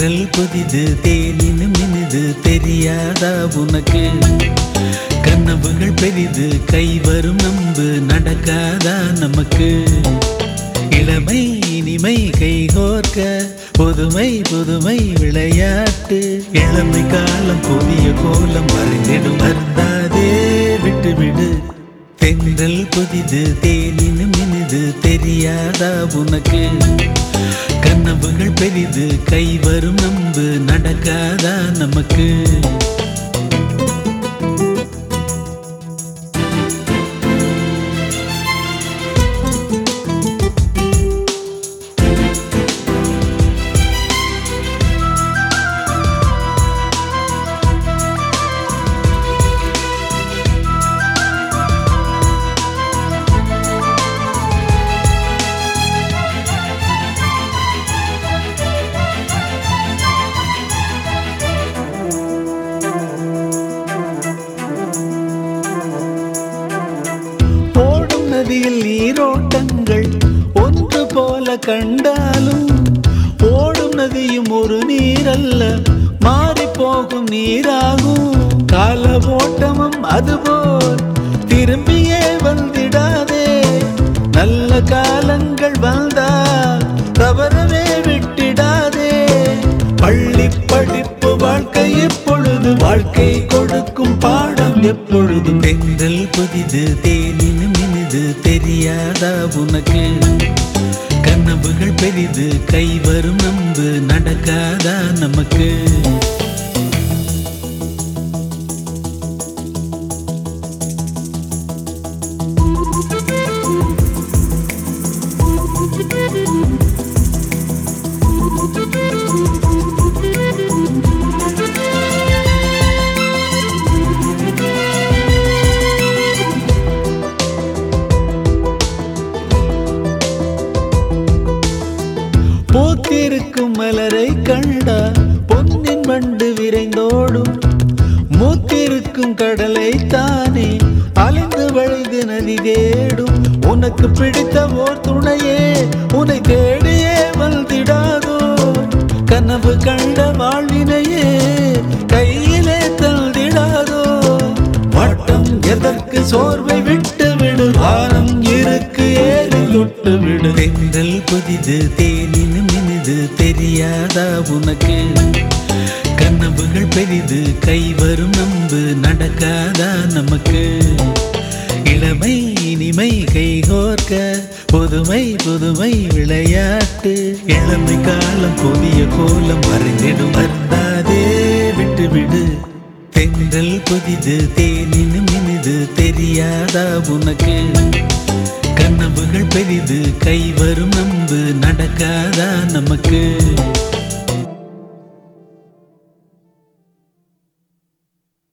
தென்றல் புதிது தேனினும் இனிது தெரியாதா உனக்கு கனவுகள் பெரிது கை வரும் நம்பு நடக்காதா நமக்கு இளமை இனிமை கைகோர்க்க புதுமை புதுமை விளையாட்டு இளமை காலம் புதிய கோலம் மறைந்திடும் வருந்தாதே விட்டுவிடு தென்றல் புதிது தேனினும் இனிது தெரியாதா உனக்கு கனவுகள் பெரிது கை வரும் நம்பு நடக்காதா நமக்கு ஓடும் நதியில் நீரோட்டங்கள் ஒன்று போல கண்டாலும் ஓடும் நதியும் ஒரு நீரல்ல மாறி போகும் நீராகும் கால ஓட்டமும் அதுபோல் திரும்பியே வந்திடாதே நல்ல காலங்கள் வந்தால் தவறவே விட்டிடாதே பள்ளி படிப்பு வாழ்க்கை எப்பொழுது வாழ்க்கை கொடுக்கும் பாடம் எப்பொழுது பெண்கள் புதிது தேனினும் இனிது தெரியாதா உனக்கு கனவுகள் பெரிது கை வரும் நம்பு நடக்காதா நமக்கு பூத்திருக்கும் மலரை கண்டா பொன்னின் வண்டு விரைந்தோடும் மூத்திருக்கும் கடலை தானே அலைந்து வழிந்து நதி தேடும் உனக்கு பிடித்த ஓர் துணையே உன்னை தேடியே வந்திடாதோ கனவு கண்ட வாழ்வினையே கையிலே தந்திடாதோ வட்டம் எதற்கு சோர்வை விட்டு விடு வானம் இருக்கு ஏறி தொட்டு விடு பெண்கள் புதிது தேனினும் இனிது தெரியாதா உனக்கு கனவுகள் பெரிது கை வரும் நம்பு நடக்காதா நமக்கு இளமை இனிமை கைகோர்க்க புதுமை புதுமை விளையாட்டு இளமை காலம் புதிய கோலம் மறைந்திடும் வருந்தாதே விட்டுவிடு தென்றல் புதிது தேனினும் இனிது தெரியாதா உனக்கு கனவுகள் பெரிது கை வரும் நம்பு நடக்காதா நமக்கு